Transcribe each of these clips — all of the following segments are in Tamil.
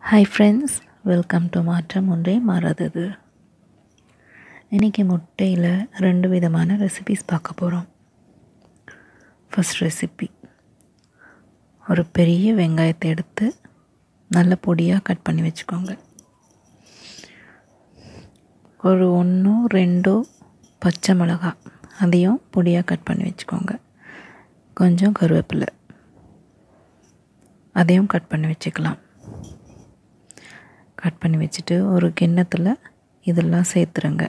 ஹாய் ஃப்ரெண்ட்ஸ் வெல்கம் டு மாற்றம் ஒன்றே மாறாதது இன்றைக்கி முட்டையில் ரெண்டு விதமான ரெசிபிஸ் பார்க்க போகிறோம் ஃபஸ்ட் ரெசிபி ஒரு பெரிய வெங்காயத்தை எடுத்து நல்ல பொடியாக கட் பண்ணி வச்சுக்கோங்க ஒரு ஒன்றோ ரெண்டோ பச்சை மிளகா அதையும் பொடியாக கட் பண்ணி வச்சுக்கோங்க கொஞ்சம் கருவேப்பிலை அதையும் கட் பண்ணி வச்சுக்கலாம் கட் பண்ணி வச்சுட்டு ஒரு கிண்ணத்தில் இதெல்லாம் சேர்த்துருங்க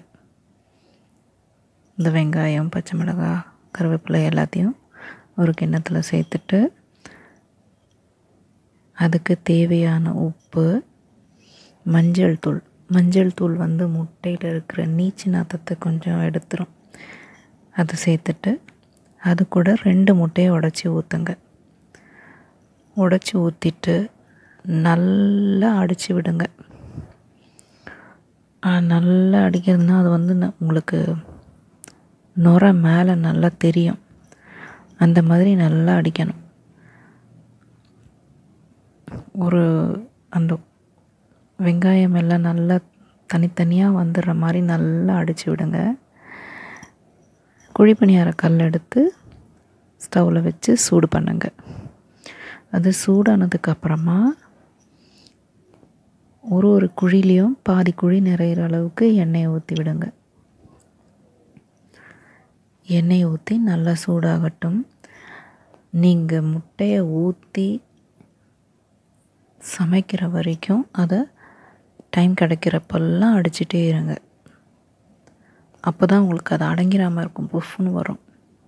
இந்த வெங்காயம் பச்சை மிளகாய் கருவேப்பிலை எல்லாத்தையும் ஒரு கிண்ணத்தில் சேர்த்துட்டு அதுக்கு தேவையான உப்பு மஞ்சள் தூள் மஞ்சள் தூள் வந்து முட்டையில் இருக்கிற நீச்சு நாத்தத்தை கொஞ்சம் எடுத்துரும் அதை சேர்த்துட்டு அது கூட ரெண்டு முட்டையை உடச்சி ஊற்றுங்க உடச்சி ஊற்றிட்டு நல்லா அடித்து விடுங்க நல்லா அடிக்கிறதுனா அது வந்து உங்களுக்கு நுர மேலே நல்லா தெரியும் அந்த மாதிரி நல்லா அடிக்கணும் ஒரு அந்த வெங்காயம் எல்லாம் நல்லா தனித்தனியாக வந்துடுற மாதிரி நல்லா அடித்து விடுங்க குழிப்பணியார கல் எடுத்து ஸ்டவ்வில் வச்சு சூடு பண்ணுங்க அது சூடானதுக்கப்புறமா ஒரு ஒரு குழிலையும் பாதி குழி நிறையிற அளவுக்கு எண்ணெயை ஊற்றி விடுங்க எண்ணெயை ஊற்றி நல்லா சூடாகட்டும் நீங்கள் முட்டையை ஊற்றி சமைக்கிற வரைக்கும் அதை டைம் கிடைக்கிறப்பெல்லாம் அடிச்சிட்டே இருங்க அப்போ தான் உங்களுக்கு அது அடங்கிராமல் இருக்கும் புஃப்னு வரும்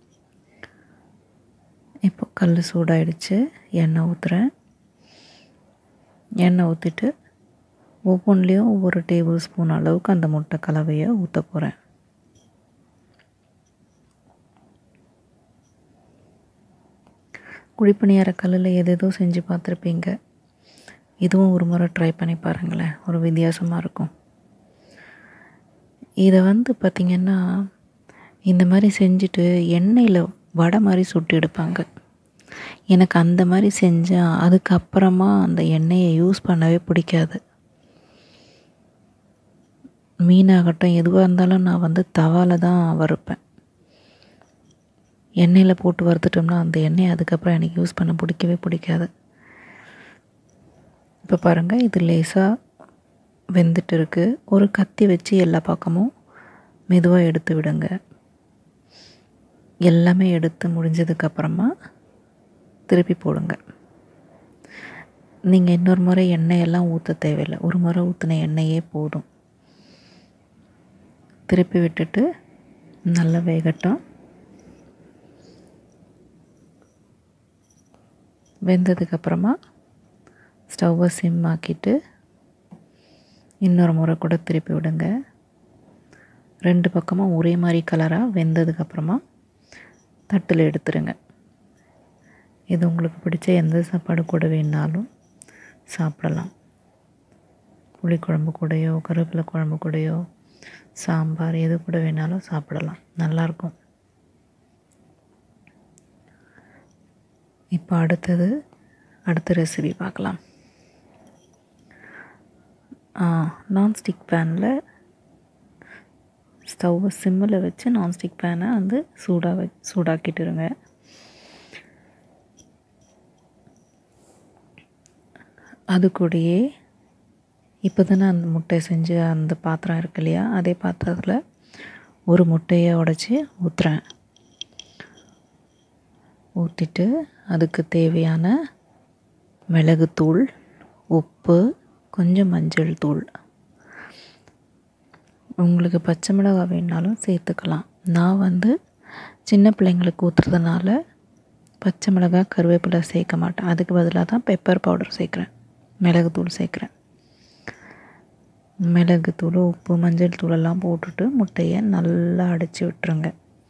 இப்போ கல் சூடாயிடுச்சு எண்ணெய் ஊற்றுறேன் எண்ணெய் ஊற்றிட்டு ஒவ்வொன்றுலேயும் ஒவ்வொரு டேபிள் ஸ்பூன் அளவுக்கு அந்த முட்டை கலவையை ஊற்ற போகிறேன் குழிப்பணியார கல்லில் எது எதோ செஞ்சு பார்த்துருப்பீங்க இதுவும் ஒரு முறை ட்ரை பண்ணி பாருங்களேன் ஒரு வித்தியாசமாக இருக்கும் இதை வந்து பார்த்திங்கன்னா இந்த மாதிரி செஞ்சுட்டு எண்ணெயில் வடை மாதிரி சுட்டு எடுப்பாங்க எனக்கு அந்த மாதிரி செஞ்சால் அதுக்கப்புறமா அந்த எண்ணெயை யூஸ் பண்ணவே பிடிக்காது மீனாகட்டும் எதுவாக இருந்தாலும் நான் வந்து தவாவில் தான் வறுப்பேன் எண்ணெயில் போட்டு வறுத்துட்டோம்னா அந்த எண்ணெய் அதுக்கப்புறம் எனக்கு யூஸ் பண்ண பிடிக்கவே பிடிக்காது இப்போ பாருங்கள் இது லேசாக வெந்துட்டு இருக்குது ஒரு கத்தி வச்சு எல்லா பக்கமும் மெதுவாக எடுத்து விடுங்க எல்லாமே எடுத்து முடிஞ்சதுக்கப்புறமா திருப்பி போடுங்க நீங்கள் இன்னொரு முறை எண்ணெயெல்லாம் ஊற்ற தேவையில்லை ஒரு முறை ஊற்றின எண்ணெயே போதும் திருப்பி விட்டுட்டு நல்லா வேகட்டும் வெந்ததுக்கப்புறமா ஸ்டவ்வை சிம் ஆக்கிட்டு இன்னொரு முறை கூட திருப்பி விடுங்க ரெண்டு பக்கமும் ஒரே மாதிரி கலராக வெந்ததுக்கப்புறமா தட்டில் எடுத்துருங்க இது உங்களுக்கு பிடிச்ச எந்த சாப்பாடு கூட வேணாலும் சாப்பிடலாம் புளிக்குழம்பு கூடயோ கருவேப்பிலை குழம்பு கூடயோ சாம்பார் எது கூட வேணாலும் சாப்பிடலாம் நல்லாயிருக்கும் இப்போ அடுத்தது அடுத்த ரெசிபி பார்க்கலாம் நான்ஸ்டிக் பேனில் ஸ்டவ்வை சிம்மில் வச்சு நான்ஸ்டிக் பேனை வந்து சூடாக வ சூடாக்கிட்டுருங்க அது கூடயே இப்போ தானே அந்த முட்டை செஞ்சு அந்த பாத்திரம் இருக்கு இல்லையா அதே பாத்திரத்தில் ஒரு முட்டையை உடச்சி ஊற்றுறேன் ஊற்றிட்டு அதுக்கு தேவையான மிளகுத்தூள் உப்பு கொஞ்சம் மஞ்சள் தூள் உங்களுக்கு பச்சை மிளகாய் வேணாலும் சேர்த்துக்கலாம் நான் வந்து சின்ன பிள்ளைங்களுக்கு ஊற்றுறதுனால பச்சை மிளகாய் கருவேப்பிலை சேர்க்க மாட்டேன் அதுக்கு பதிலாக தான் பெப்பர் பவுடர் சேர்க்குறேன் மிளகுத்தூள் சேர்க்குறேன் மிளகுத்தூள் உப்பு மஞ்சள் தூளெல்லாம் போட்டுட்டு முட்டையை நல்லா அடித்து விட்டுருங்க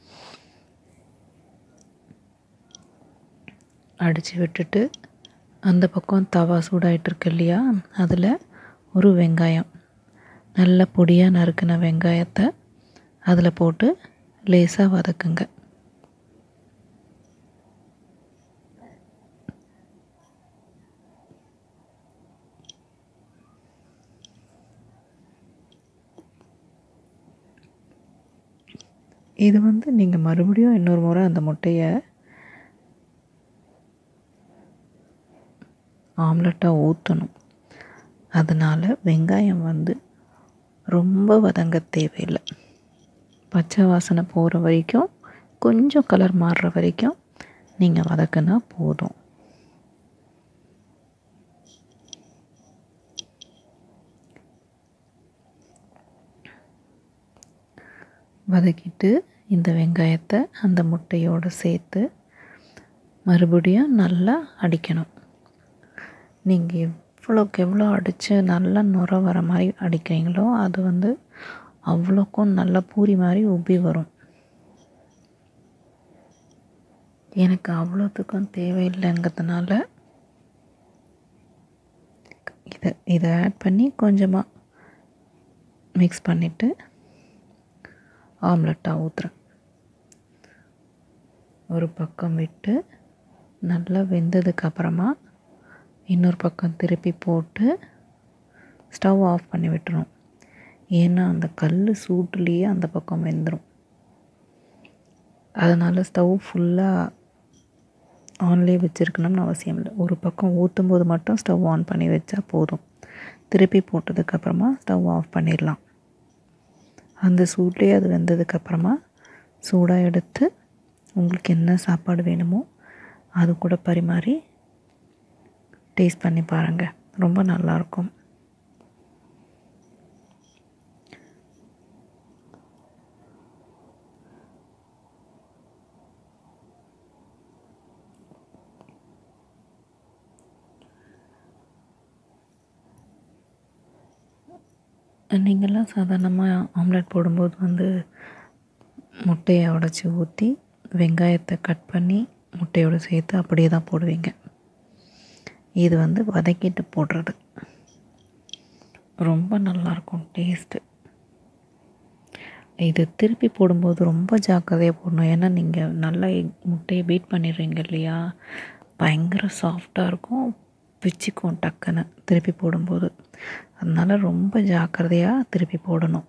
அடித்து விட்டுட்டு அந்த பக்கம் தவா சூடாயிட்டு இருக்கு இல்லையா அதில் ஒரு வெங்காயம் நல்ல பொடியாக நறுக்கின வெங்காயத்தை அதில் போட்டு லேசாக வதக்குங்க இது வந்து நீங்கள் மறுபடியும் இன்னொரு முறை அந்த முட்டையை ஆம்லெட்டாக ஊற்றணும் அதனால் வெங்காயம் வந்து ரொம்ப வதங்க தேவையில்லை பச்சை வாசனை போகிற வரைக்கும் கொஞ்சம் கலர் மாறுற வரைக்கும் நீங்கள் வதக்குனா போதும் வதக்கிட்டு இந்த வெங்காயத்தை அந்த முட்டையோடு சேர்த்து மறுபடியும் நல்லா அடிக்கணும் நீங்கள் எவ்வளோக்கு எவ்வளோ அடித்து நல்லா நுர வர மாதிரி அடிக்கிறீங்களோ அது வந்து அவ்வளோக்கும் நல்ல பூரி மாதிரி உப்பி வரும் எனக்கு அவ்வளோத்துக்கும் தேவையில்லைங்கிறதுனால இதை இதை ஆட் பண்ணி கொஞ்சமாக மிக்ஸ் பண்ணிவிட்டு ஆம்லெட்டாக ஊற்றுறேன் ஒரு பக்கம் விட்டு நல்லா வெந்ததுக்கப்புறமா இன்னொரு பக்கம் திருப்பி போட்டு ஸ்டவ் ஆஃப் பண்ணி விட்டுரும் ஏன்னா அந்த கல் சூட்டுலேயே அந்த பக்கம் வெந்துடும் அதனால் ஸ்டவ் ஃபுல்லாக ஆன்லேயே வச்சுருக்கணும்னு அவசியம் இல்லை ஒரு பக்கம் ஊற்றும் போது மட்டும் ஸ்டவ் ஆன் பண்ணி வச்சா போதும் திருப்பி போட்டதுக்கப்புறமா ஸ்டவ் ஆஃப் பண்ணிடலாம் அந்த சூட்லேயே அது வெந்ததுக்கப்புறமா சூடாக எடுத்து உங்களுக்கு என்ன சாப்பாடு வேணுமோ அது கூட பரிமாறி டேஸ்ட் பண்ணி பாருங்கள் ரொம்ப நல்லாயிருக்கும் நீங்கள்லாம் சாதாரணமாக ஆம்லெட் போடும்போது வந்து முட்டையை உடச்சி ஊற்றி வெங்காயத்தை கட் பண்ணி முட்டையோடு சேர்த்து அப்படியே தான் போடுவீங்க இது வந்து வதக்கிட்டு போடுறது ரொம்ப நல்லாயிருக்கும் டேஸ்ட்டு இது திருப்பி போடும்போது ரொம்ப ஜாக்கிரதையாக போடணும் ஏன்னா நீங்கள் நல்லா முட்டையை பீட் பண்ணிடுறீங்க இல்லையா பயங்கர சாஃப்டாக இருக்கும் பிச்சுக்கும் டக்குன்னு திருப்பி போடும்போது அதனால் ரொம்ப ஜாக்கிரதையாக திருப்பி போடணும்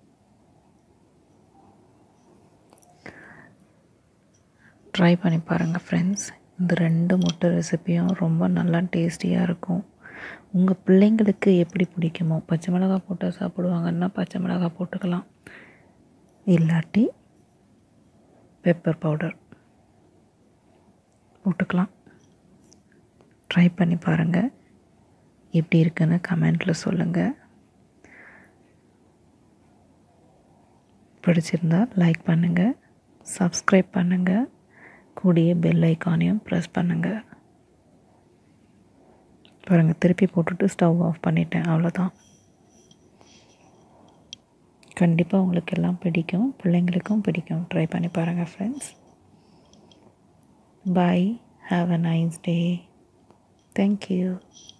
ட்ரை பண்ணி பாருங்கள் ஃப்ரெண்ட்ஸ் இந்த ரெண்டு முட்டை ரெசிப்பியும் ரொம்ப நல்லா டேஸ்டியாக இருக்கும் உங்கள் பிள்ளைங்களுக்கு எப்படி பிடிக்குமோ பச்சை மிளகாய் போட்டால் சாப்பிடுவாங்கன்னா பச்சை மிளகாய் போட்டுக்கலாம் இல்லாட்டி பெப்பர் பவுடர் போட்டுக்கலாம் ட்ரை பண்ணி பாருங்கள் எப்படி இருக்குன்னு கமெண்ட்டில் சொல்லுங்கள் பிடிச்சிருந்தா லைக் பண்ணுங்கள் சப்ஸ்கிரைப் பண்ணுங்கள் கூடிய பெல் ஐக்கானையும் ப்ரெஸ் பண்ணுங்கள் பாருங்கள் திருப்பி போட்டுட்டு ஸ்டவ் ஆஃப் பண்ணிட்டேன் அவ்வளோதான் கண்டிப்பாக உங்களுக்கு எல்லாம் பிடிக்கும் பிள்ளைங்களுக்கும் பிடிக்கும் ட்ரை பண்ணி பாருங்கள் friends bye have a nice day thank you